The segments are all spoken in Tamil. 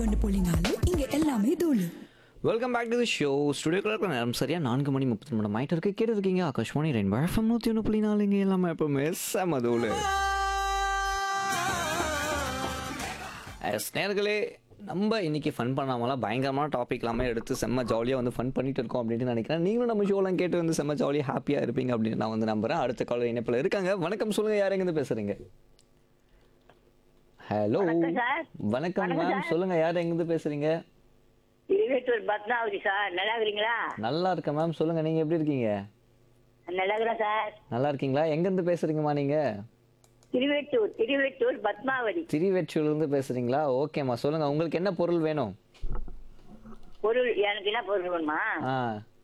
ஒன்று புள்ளி நாலு இங்க எல்லாமே தூளு welcome back to the show ஸ்டுடியோக்குள்ள நேரம் சரியா நான்கு மணி முப்பத்தி ரெண்டு மணி ஆயிட்டு இருக்கு கேட்டு இருக்கீங்க ஆகாஷ்வாணி ரெண்டு எஃப்எம் நூற்றி ஒன்று புள்ளி நாலு இங்கே எல்லாமே எப்பவுமே செமதூள் எஸ் நேர்களே நம்ம இன்னைக்கு ஃபன் பண்ணாமலாம் பயங்கரமான டாபிக் எல்லாமே எடுத்து செம்ம ஜாலியாக வந்து ஃபன் பண்ணிட்டு இருக்கோம் அப்படின்னு நினைக்கிறேன் நீங்களும் நம்ம ஷோலாம் கேட்டு வந்து செம்ம ஜாலியாக ஹாப்பியாக இருப்பீங்க அப்படின்னு நான் வந்து நம்புறேன் அடுத்த கால இணைப்பில் இருக்காங்க வணக்கம் சொல்லுங்க யார் எங்கேருந்து பேசுறீங்க ஹலோ வணக்கம் சார். வணக்கம் வணக்கம் மேம் சார். சொல்லுங்க யார் எங்கேருந்து பேசுறீங்க திருவேட்டூர் பத்மாவதி சார் நல்லா இருக்கிறீங்களா நல்லா இருக்கேன் மேம் சொல்லுங்க நீங்க எப்படி இருக்கீங்க நல்லா இருக்கிறேன் சார் நல்லா இருக்கீங்களா எங்கேருந்து பேசுறீங்கம்மா நீங்க திருவேட்டூர் திருவேட்டூர் பத்மாவதி திருவெற்றியூர்லேருந்து பேசுறீங்களா ஓகேம்மா சொல்லுங்க உங்களுக்கு என்ன பொருள் வேணும் பொருள் எனக்கு என்ன பொருள் வேணுமா ஆ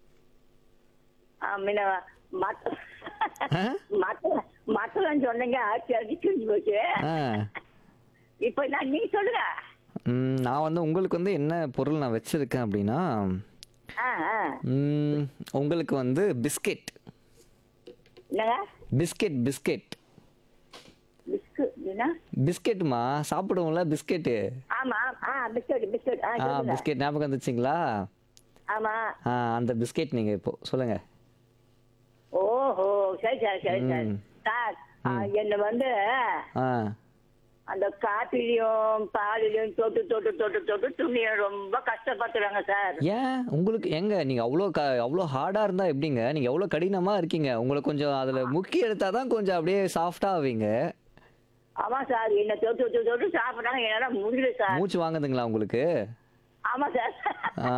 ஆ, முன்ன மத்த ஆ? மத்த மத்தலாம் சொன்னீங்க ஆட்சி அடிச்சு கிழிஞ்சு போச்சு ஆ இப்போ நான் நீ சொல்லுங்க ம், நான் வந்து உங்களுக்கு வந்து என்ன பொருள் நான் வச்சிருக்கேன் அப்படின்னா ஆ ஆ ம், உங்களுக்கு வந்து பிஸ்கெட் என்னங்க பிஸ்கெட் பிஸ்கெட் பிஸ்கு என்ன பிஸ்கெட்டுமா சாப்பிடுவோம்ல பிஸ்கெட்டு ஆமா ஆ பிஸ்கட் பிஸ்கட் ஆ ஆ சொல்லுங்க பிஸ்கெட் ஞாபகம் வந்துச்சுங்களா ஆமா ஆ அந்த பிஸ்கெட் நீங்கள் இப்போ சொல்லுங்க ஓஹோ சரி சரி சரி சரி ம். சார் ஆ, என்ன வந்து ஆ அந்த காப்பிலையும் பாலிலையும் தொட்டு தொட்டு தொட்டு தொட்டு துணியை ரொம்ப கஷ்டப்படுத்துறாங்க சார் ஏன் உங்களுக்கு எங்க நீங்க அவ்வளோ க அவ்வளோ ஹார்டா இருந்தா எப்படிங்க நீங்க எவ்வளோ கடினமா இருக்கீங்க உங்களை கொஞ்சம் அதுல முக்கி எடுத்தா தான் கொஞ்சம் அப்படியே சாஃப்டா ஆவீங்க ஆமா சார் என்ன தொட்டு தொட்டு தொட்டு சாப்பிட்றாங்க என்னால முடியல சார் மூச்சு வாங்குதுங்களா உங்களுக்கு ஆமா சார் ஆ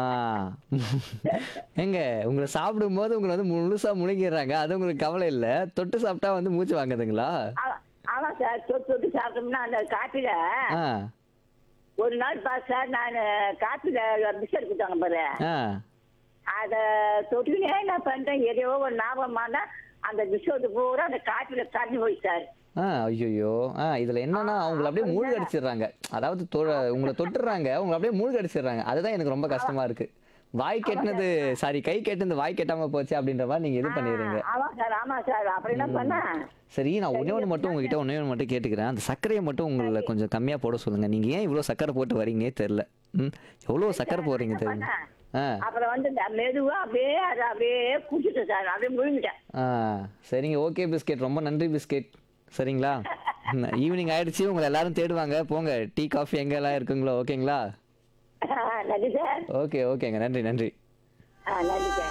எங்க உங்களை சாப்பிடும்போது உங்களை வந்து முழுசா முழுங்கிடுறாங்க அது உங்களுக்கு கவலை இல்ல தொட்டு சாப்பிட்டா வந்து மூச்சு வாங்குதுங்களா ஆ- ஆமா சார் தொட்டு தொட்டு சாப்பிட்டோம்னா அந்த காப்பில ஆ ஒரு நாள் பா சார் நான் காப்பில பிஸ்கட் கொடுத்தாங்க பாரு ஆ அத தொட்டுனே நான் பண்றேன் எதையோ ஒரு ஞாபகமான அந்த பிஸ்கட் பூரா அந்த காப்பில கரைஞ்சு போய் சார் ஆ ஐயோ ஆ இதுல என்னன்னா அவங்கள அப்படியே மூழ்க அடிச்சிடுறாங்க அதாவது தொ- உங்களை தொட்டுறாங்க உங்களை அப்படியே மூழ்க அடிச்சிடுறாங்க அதுதான் எனக்கு ரொம்ப கஷ்டமா இருக்கு வாய் கெட்டினது சாரி கை கெட்டினது வாய் கெட்டாம போச்சு அப்படின்ற மாதிரி நீங்க இது பண்ணிடுறீங்க ஆமா சார் ஆமா சார் அப்புறம் என்ன பண்ண சரி நான் ஒன்னே ஒன்று மட்டும் உங்ககிட்ட ஒன்னே ஒன்று மட்டும் கேட்டுக்கிறேன் அந்த சர்க்கரையை மட்டும் உங்களை கொஞ்சம் கம்மியா போட சொல்லுங்க நீங்க ஏன் இவ்வளோ சர்க்கரை போட்டு வரீங்கன்னே தெரியல ம் எவ்வளோ சர்க்கரை போடுறீங்க தெரியுமா ஆ அப்புறம் வந்து இந்த மெதுவா அப்படியே அதை அப்படியே குடிச்சிட்டேன் சார் அப்படியே முழுங்கிட்டேன் ஆ சரிங்க ஓகே பிஸ்கெட் ரொம்ப நன்றி பிஸ்கெட் சரிங்களா ஈவினிங் ஆயிடுச்சு உங்களை எல்லாரும் தேடுவாங்க போங்க டீ காஃபி எங்கெல்லாம் இருக்குங்களோ ஓகேங்களா நன்றி சார் ஓகே ஓகேங்க நன்றி நன்றி ஆ நன்றி சார்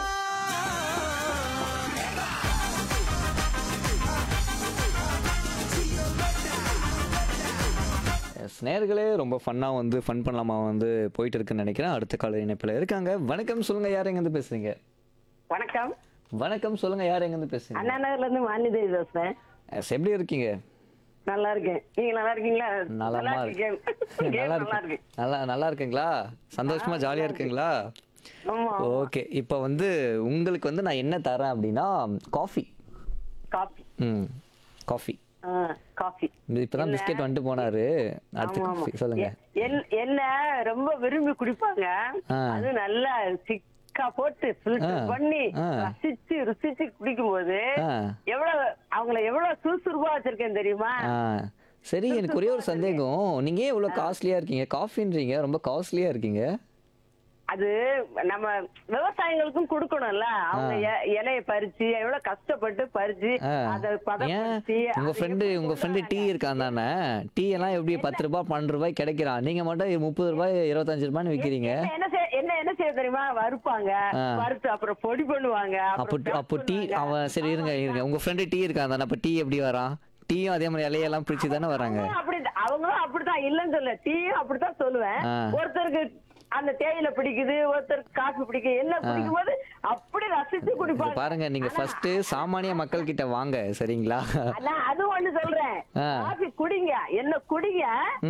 எஸ் நேர்களே ரொம்ப ஃபன்னாக வந்து ஃபன் பண்ணலாமா வந்து போயிட்டு இருக்குன்னு நினைக்கிறேன் அடுத்த கால இணைப்பில் இருக்காங்க வணக்கம் சொல்லுங்க யார் எங்கேருந்து பேசுறீங்க வணக்கம் வணக்கம் சொல்லுங்க யார் எங்கேருந்து பேசுறீங்க அண்ணா நகர்ல இருந்து வாணிதேவி பேசுறேன் எஸ் எப்படி இருக்கீங்க நல்லா இருக்கேன் நீங்க நல்லா இருக்கீங்களா நலமா இருக்கு இருக்கேன் நல்லா நல்லா இருக்கு இருக்கு நல்லா நல்லா இருக்குங்களா சந்தோஷமா ஜாலியா இருக்குங்களா ஆமா ஓகே இப்போ வந்து உங்களுக்கு வந்து நான் என்ன தரேன் அப்படின்னா காஃபி காஃபி ம் காஃபி காஃபி இப்பதான் பிஸ்கெட் வந்துட்டு போனாரு அடுத்து ஆமா ஆமா காஃபி சொல்லுங்க எ- என்- என்ன ரொம்ப விரும்பி குடிப்பாங்க ஆ. அது நல்லா சிக்கா போட்டு ஃபில்டர் ஆ. பண்ணி ஆ. ரசிச்சு ருசிச்சு குடிக்கும் போது ஆ எவ்வளவு அவங்கள எவ்வளவு சுறுசுறுப்பா வச்சிருக்கேன் தெரியுமா ஆ சரி எனக்கு ஒரே ஒரு சந்தேகம் நீங்க ஏன் இவ்வளவு காஸ்ட்லியா இருக்கீங்க காஃபின்றீங்க ரொம்ப காஸ்ட்லியா இருக்கீங்க அது நம்ம விவசாயிகளுக்கும் கொடுக்கணும்ல அவங்க எ- இலைய பறிச்சு எவ்வளவு கஷ்டப்பட்டு பறிச்சு ஆ. அதை ஏன் பதப்படுத்தி உங்க அதை ஃப்ரெண்டு எப்படி உங்க ஃப்ரெண்டு டீ இருக்கான் தானே டீ எல்லாம் எப்படி பத்து ரூபாய் பன்னெண்டு ரூபாய் கிடைக்கிறான் நீங்க மட்டும் முப்பது ரூபாய் இருபத்தஞ்சு ரூபாய்னு விக்கிறீங்க என்ன- என்ன செய்ய என்ன என்ன செய்ய தெரியுமா வறுப்பாங்க ஆ. வறுத்து அப்புறம் பொடி பண்ணுவாங்க அப்போ அப்புறம் pack அப்போ டீ பண்ணுவாங்க. அவன் சரி இருங்க இருங்க உங்க ஃப்ரெண்டு டீ இருக்கான் தானே அப்ப டீ எப்படி வரான் டீயும் அதே மாதிரி இலையெல்லாம் பிரிச்சு தானே வராங்க அவங்களும் அப்படி அவங்களும் அப்படித்தான் இல்லன்னு சொல்ல டீயும் அப்படித்தான் சொல்லுவேன் ஆ. ஒருத்தருக்கு அந்த தேயிலை பிடிக்குது ஒருத்தருக்கு காஃபி பிடிக்குது என்ன பிடிக்கும் போது அப்படி ரசிச்சு இது குடிப்பாங்க பாருங்க நீங்க ஃபர்ஸ்ட் சாமானிய மக்கள் கிட்ட வாங்க சரிங்களா ஆனா அது ஒண்ணு சொல்றேன் ஆ. காஃபி குடிங்க என்ன குடிங்க